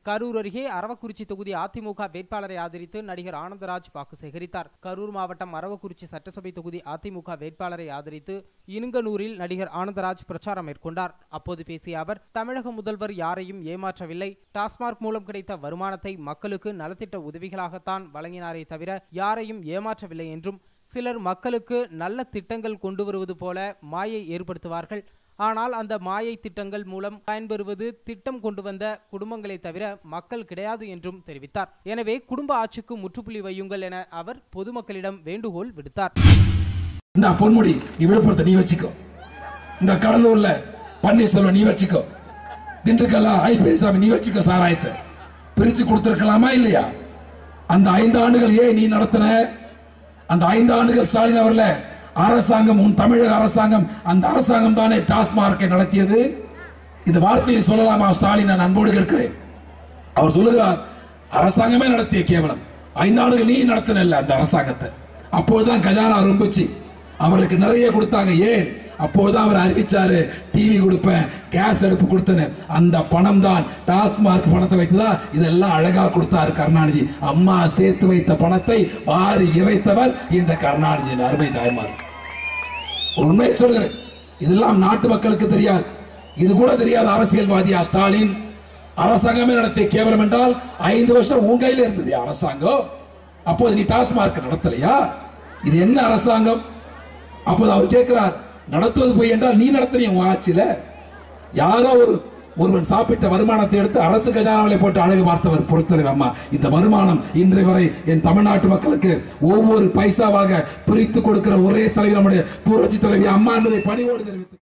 கரூர் அருகே அரவக்குறிச்சி தொகுதி அதிமுக வேட்பாளரை ஆதரித்து நடிகர் ஆனந்தராஜ் வாக்கு சேகரித்தார் கரூர் மாவட்டம் அரவக்குறிச்சி சட்டசபை தொகுதி அதிமுக வேட்பாளரை ஆதரித்து இனுங்கனூரில் நடிகர் ஆனந்தராஜ் பிரச்சாரம் மேற்கொண்டார் அப்போது பேசிய அவர் தமிழக முதல்வர் யாரையும் ஏமாற்றவில்லை டாஸ்மாக் மூலம் கிடைத்த வருமானத்தை மக்களுக்கு நலத்திட்ட உதவிகளாகத்தான் வழங்கினாரே தவிர யாரையும் ஏமாற்றவில்லை என்றும் சிலர் மக்களுக்கு நல்ல திட்டங்கள் கொண்டு வருவது போல மாயை ஏற்படுத்துவார்கள் ஆனால் அந்த மாயை திட்டங்கள் மூலம் பயன்பெறுவது திட்டம் கொண்டு வந்த குடும்பங்களை தவிர மக்கள் கிடையாது என்றும் தெரிவித்தார் எனவே குடும்ப ஆட்சிக்கு முற்றுப்புள்ளி வையுங்கள் என அவர் பொதுமக்களிடம் வேண்டுகோள் விடுத்தார் இந்த பொன்முடி நீ விழுப்புரத்தை நீ வச்சுக்கோ இந்த கடலூர்ல பன்னீர்செல்வம் நீ வச்சுக்கோ திண்டுக்கல்லா ஐ பெரியசாமி நீ வச்சுக்கோ சாராயத்தை பிரிச்சு கொடுத்திருக்கலாமா இல்லையா அந்த ஐந்து ஆண்டுகள் ஏன் நீ நடத்தின அந்த ஐந்து ஆண்டுகள் ஸ்டாலின் அவர்ல அரசாங்கம் உன் தமிழக அரசாங்கம் அந்த அரசாங்கம் தானே டாஸ்மார்க்கை நடத்தியது இந்த வார்த்தையை சொல்லலாமா ஸ்டாலின் நான் அன்போடு கேட்கிறேன் அவர் சொல்லுகிறார் அரசாங்கமே நடத்திய கேவலம் ஐந்து ஆண்டுகள் நீ நடத்தின அந்த அரசாங்கத்தை அப்போதுதான் கஜானா ரொம்புச்சு அவர்களுக்கு நிறைய கொடுத்தாங்க ஏன் அப்போதுதான் அவர் அறிவிச்சாரு டிவி கொடுப்பேன் கேஸ் அடுப்பு கொடுத்தேன்னு அந்த பணம் தான் டாஸ்மார்க் பணத்தை வைத்ததா இதெல்லாம் அழகா கொடுத்தாரு கருணாநிதி அம்மா சேர்த்து வைத்த பணத்தை வாரி இறைத்தவர் இந்த கருணாநிதி அருமை தாய்மார் ஒரு உண்மையை சொல்கிறேன் இதெல்லாம் நாட்டு மக்களுக்கு தெரியாது இது கூட தெரியாத அரசியல்வாதியா ஸ்டாலின் அரசாங்கமே நடத்திய கேவலம் என்றால் ஐந்து வருஷம் உன் கையில இருந்தது அரசாங்கம் அப்போது நீ டாஸ்மார்க் நடத்தலையா இது என்ன அரசாங்கம் அப்போது அவர் கேட்கிறார் நடத்துவது போய் என்றால் நீ நடத்தின உன் ஆட்சியில யாரோ ஒரு ஒருவன் சாப்பிட்ட வருமானத்தை எடுத்து அரசு கஜானாவிலே போட்டு அழகு பார்த்தவர் பொறுத்தலைவர் அம்மா இந்த வருமானம் இன்றைய வரை என் தமிழ்நாட்டு மக்களுக்கு ஒவ்வொரு பைசாவாக பிரித்து கொடுக்கிற ஒரே தலைவர் நம்முடைய புரட்சி தலைவி அம்மா என்பதை பணிவோடு தெரிவித்து